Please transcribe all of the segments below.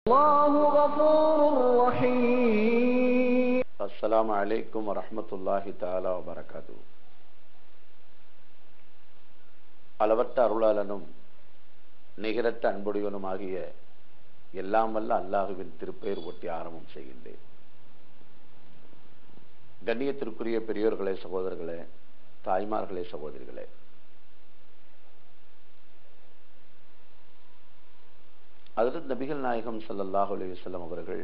الله غفور رحيم அஸ்ஸலாமு அலைக்கும் வரஹ்மத்துல்லாஹி தஆலா வபரகாத்து அளவற்ற அருளாளனும் நிகரற்ற அன்புடையவனும் ஆகிய எல்லாம் வல்ல அல்லாஹுவின் திருப்பெயர் ஒட்டி ஆரம்பம் செய்கின்றேன் கண்ணியத்திற்குரிய பெரியோர்களே சகோதரர்களே தாய்மார்களே சகோதரிகளே அதில் நபிகள் நாயகம் ஸல்லல்லாஹு அலைஹி வஸல்லம் அவர்கள்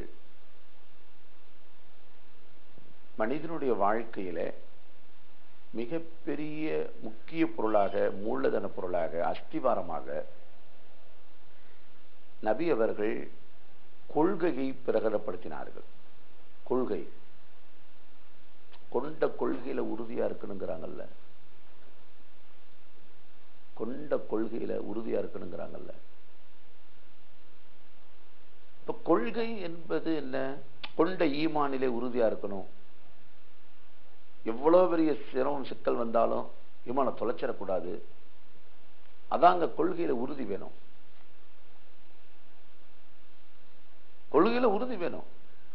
மனிதனுடைய வாழ்க்கையில மிகப்பெரிய முக்கிய பொருளாக மூலதன பொருளாக அஸ்திவாரமாக நபி அவர்கள் கொள்கையை பிரகடப்படுத்தினார்கள் கொள்கை கொண்ட கொள்கையில உறுதியா இருக்கணுங்கிறாங்கல்ல கொண்ட கொள்கையில உறுதியா இருக்கணுங்கிறாங்கல்ல இப்ப கொள்கை என்பது என்ன கொண்ட ஈமானிலே உறுதியா இருக்கணும் எவ்வளவு பெரிய சிரமம் சிக்கல் வந்தாலும் ஈமான தொலைச்சிடக்கூடாது அதாங்க கொள்கையில உறுதி வேணும் கொள்கையில உறுதி வேணும்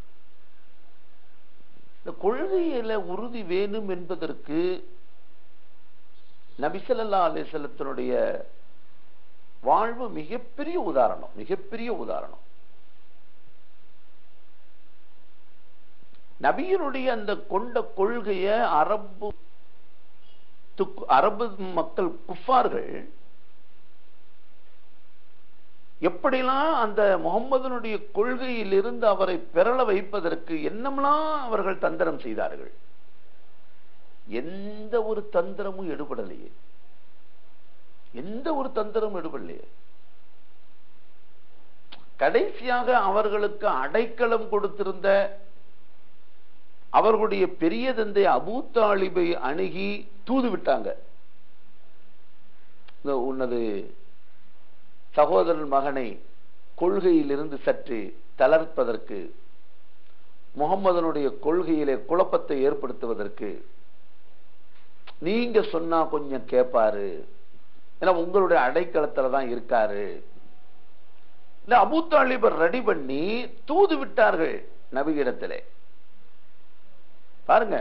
இந்த கொள்கையில உறுதி வேணும் என்பதற்கு நபிசல்லா அலிசல்லத்தினுடைய வாழ்வு மிகப்பெரிய உதாரணம் மிகப்பெரிய உதாரணம் நபியினுடைய அந்த கொண்ட கொள்கைய அரபு துக்- அரபு மக்கள் குஃபார்கள் எப்படிலாம் அந்த முகம்மதனுடைய கொள்கையிலிருந்து அவரை பெறல வைப்பதற்கு என்னமெல்லாம் அவர்கள் தந்திரம் செய்தார்கள் எந்த ஒரு தந்திரமும் எடுபடலையே எந்த ஒரு தந்திரமும் எடுபடலையே கடைசியாக அவர்களுக்கு அடைக்கலம் கொடுத்திருந்த அவர்களுடைய பெரிய தந்தை அபூ தாலிபை அணுகி தூது விட்டாங்க இந்த உன்னது சகோதரன் மகனை கொள்கையிலிருந்து சற்று தளர்ப்பதற்கு முகம்மதனுடைய கொள்கையிலே குழப்பத்தை ஏற்படுத்துவதற்கு நீங்க சொன்னா கொஞ்சம் கேட்பாரு ஏன்னா உங்களுடைய அடைக்கலத்துல தான் இருக்காரு இந்த அபூ தாலிபர் ரெடி பண்ணி தூது விட்டார்கள் நபியிடத்திலே பாருங்க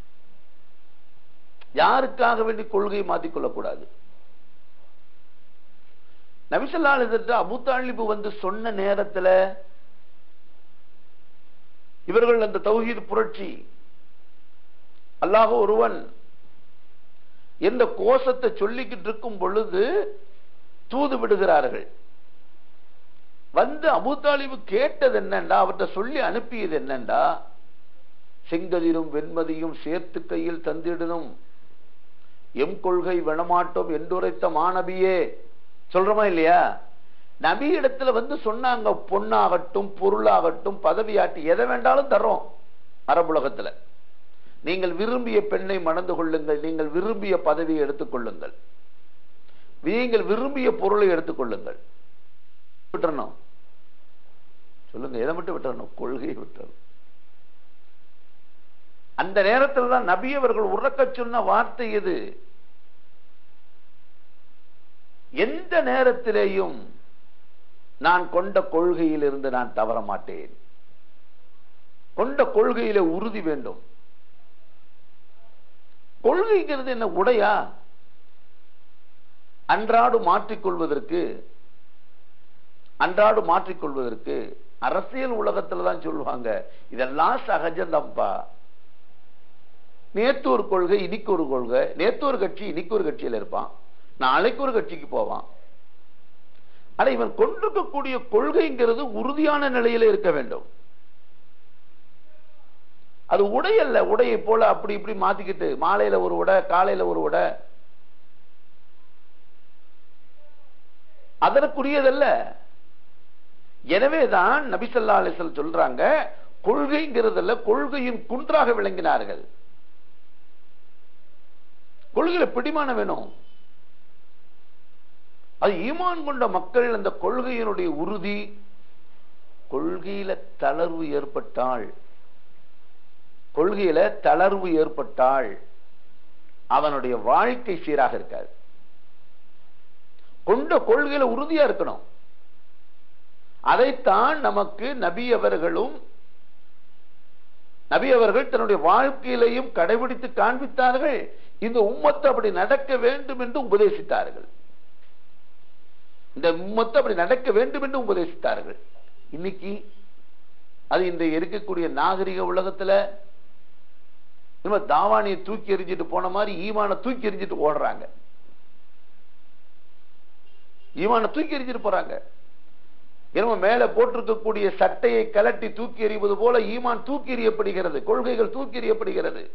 யாருக்காக வேண்டி கொள்கையை மாத்திக்கொள்ளக்கூடாது நபிசல்லாளிட்டு அபுத்தாலிபு வந்து சொன்ன நேரத்துல இவர்கள் அந்த தௌஹீத் புரட்சி அல்லாஹ் ஒருவன் என்ற கோஷத்தை சொல்லிக்கிட்டு இருக்கும் பொழுது தூது விடுகிறார்கள் வந்து அபுத்தாலிபு கேட்டது என்னண்டா அவர்கிட்ட சொல்லி அனுப்பியது என்னண்டா செங்கதிரும் வெண்மதியும் சேர்த்து கையில் தந்திடணும் எம் கொள்கை விடமாட்டோம் என்றுரைத்த மாணபியே சொல்றோமா இல்லையா நபி இடத்துல வந்து சொன்னாங்க பொண்ணாகட்டும் பொருளாகட்டும் பதவியாட்டி எதை வேண்டாலும் தர்றோம் அரபுலகத்துல நீங்கள் விரும்பிய பெண்ணை மணந்து கொள்ளுங்கள் நீங்கள் விரும்பிய பதவியை எடுத்துக்கொள்ளுங்கள் நீங்கள் விரும்பிய பொருளை எடுத்துக்கொள்ளுங்கள் விட்டுறணும் சொல்லுங்க எதை மட்டும் விட்டுறணும் கொள்கையை விட்டுறணும் அந்த நேரத்தில் தான் நபி அவர்கள் உறக்க சொன்ன வார்த்தை எது எந்த நேரத்திலேயும் நான் கொண்ட கொள்கையிலிருந்து நான் தவற மாட்டேன் கொண்ட கொள்கையில உறுதி வேண்டும் கொள்கைங்கிறது என்ன உடையா அன்றாடு மாற்றிக்கொள்வதற்கு அன்றாடு மாற்றிக்கொள்வதற்கு அரசியல் உலகத்துல தான் சொல்லுவாங்க இதெல்லாம் சகஜந்தப்பா நேத்து ஒரு கொள்கை இன்னைக்கு ஒரு கொள்கை நேத்து ஒரு கட்சி இன்னைக்கு ஒரு கட்சியில் இருப்பான் நாளைக்கு ஒரு கட்சிக்கு போவான் ஆனா இவன் கொண்டிருக்கக்கூடிய கொள்கைங்கிறது உறுதியான நிலையில இருக்க வேண்டும் அது உடையல்ல உடையை போல அப்படி இப்படி மாத்திக்கிட்டு மாலையில ஒரு உடை காலையில ஒரு உடை அதற்குரியதல்ல எனவேதான் நபிசல்லா அலிசல் சொல்றாங்க கொள்கைங்கிறதுல கொள்கையின் குன்றாக விளங்கினார்கள் கொள்கையில பிடிமானம் வேணும் அது ஈமான் கொண்ட மக்கள் அந்த கொள்கையினுடைய உறுதி கொள்கையில தளர்வு ஏற்பட்டால் கொள்கையில தளர்வு ஏற்பட்டால் அவனுடைய வாழ்க்கை சீராக இருக்காது கொண்ட கொள்கையில உறுதியா இருக்கணும் அதைத்தான் நமக்கு நபி அவர்களும் நபி அவர்கள் தன்னுடைய வாழ்க்கையிலையும் கடைபிடித்து காண்பித்தார்கள் இந்த உம்மத்து அப்படி நடக்க வேண்டும் என்று உபதேசித்தார்கள் இந்த உம்மத்து அப்படி நடக்க வேண்டும் என்று உபதேசித்தார்கள் இன்னைக்கு அது இந்த இருக்கக்கூடிய நாகரிக உலகத்துல நம்ம தாவானியை தூக்கி எறிஞ்சிட்டு போன மாதிரி ஈமான தூக்கி எறிஞ்சிட்டு ஓடுறாங்க ஈமான தூக்கி எறிஞ்சிட்டு போறாங்க என்னமோ மேல போட்டிருக்கக்கூடிய சட்டையை கலட்டி தூக்கி எறிவது போல ஈமான் தூக்கி எறியப்படுகிறது கொள்கைகள் தூக்கி எறியப்படுகிறது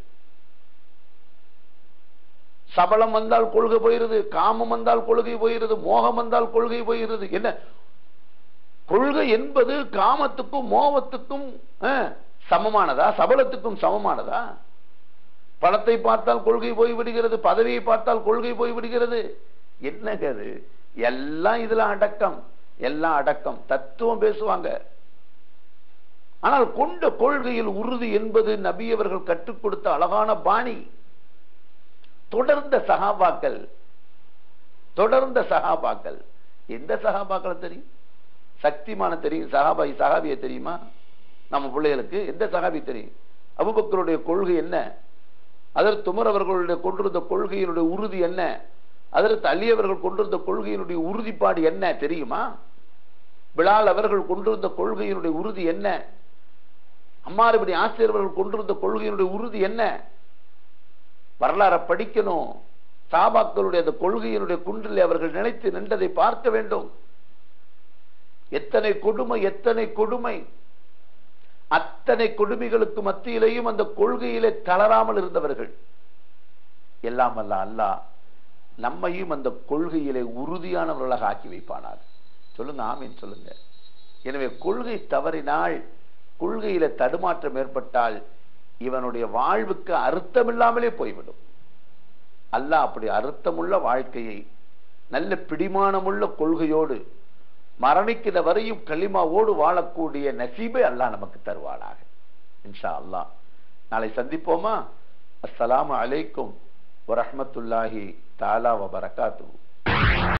சபலம் வந்தால் கொள்கை போயிருது காமம் வந்தால் கொள்கை போயிருது மோகம் வந்தால் கொள்கை போயிருது என்ன கொள்கை என்பது காமத்துக்கும் மோகத்துக்கும் அஹ், சமமானதா சபலத்துக்கும் சமமானதா பணத்தை பார்த்தால் கொள்கை போய்விடுகிறது பதவியை பார்த்தால் கொள்கை போய்விடுகிறது என்னங்க அது எல்லாம் இதுல அடக்கம் எல்லாம் அடக்கம் தத்துவம் பேசுவாங்க ஆனால் கொண்ட கொள்கையில் உறுதி என்பது நபி அவர்கள் கற்றுக் கொடுத்த அழகான பாணி தொடர்ந்த சகாபாக்கள் தொடர்ந்த சகாபாக்கள் எந்த சகாபாக்களை தெரியும் சக்திமான தெரியும் சகாபாய் சகாபிய தெரியுமா நம்ம பிள்ளைகளுக்கு எந்த சகாபி தெரியும் அபுபக்கருடைய கொள்கை என்ன அதற்கு துமர் அவர்களுடைய கொண்டிருந்த கொள்கையினுடைய உறுதி என்ன அதற்கு அலி அவர்கள் கொண்டிருந்த கொள்கையினுடைய உறுதிப்பாடு என்ன தெரியுமா பிலால் அவர்கள் கொண்டிருந்த கொள்கையினுடைய உறுதி என்ன அம்மாறுபடி ஆசிரியர் அவர்கள் கொண்டிருந்த கொள்கையினுடைய உறுதி என்ன வரலாற படிக்கணும் சாபாக்களுடைய அந்த கொள்கையினுடைய குன்றில் அவர்கள் நினைத்து நின்றதை பார்க்க வேண்டும் எத்தனை கொடுமை எத்தனை கொடுமை அத்தனை கொடுமைகளுக்கு மத்தியிலேயும் அந்த கொள்கையிலே தளராமல் இருந்தவர்கள் எல்லாம் அல்ல அல்லாஹ் நம்மையும் அந்த கொள்கையிலே உறுதியானவர்களாக ஆக்கி வைப்பானார் சொல்லுங்க ஆமீன் சொல்லுங்க எனவே கொள்கை தவறினால் கொள்கையில தடுமாற்றம் ஏற்பட்டால் இவனுடைய வாழ்வுக்கு அர்த்தமில்லாமலே போய்விடும் அல்லாஹ் அப்படி அர்த்தமுள்ள வாழ்க்கையை நல்ல பிடிமானமுள்ள கொள்கையோடு மரணிக்கிற வரையும் களிமாவோடு வாழக்கூடிய நசீபை அல்லாஹ் நமக்கு தருவானாக இன்ஷா அல்லாஹ் நாளை சந்திப்போமா அஸ்ஸலாமு அலைக்கும் வரஹ்மத்துல்லாஹி தாலா வபரகாத்து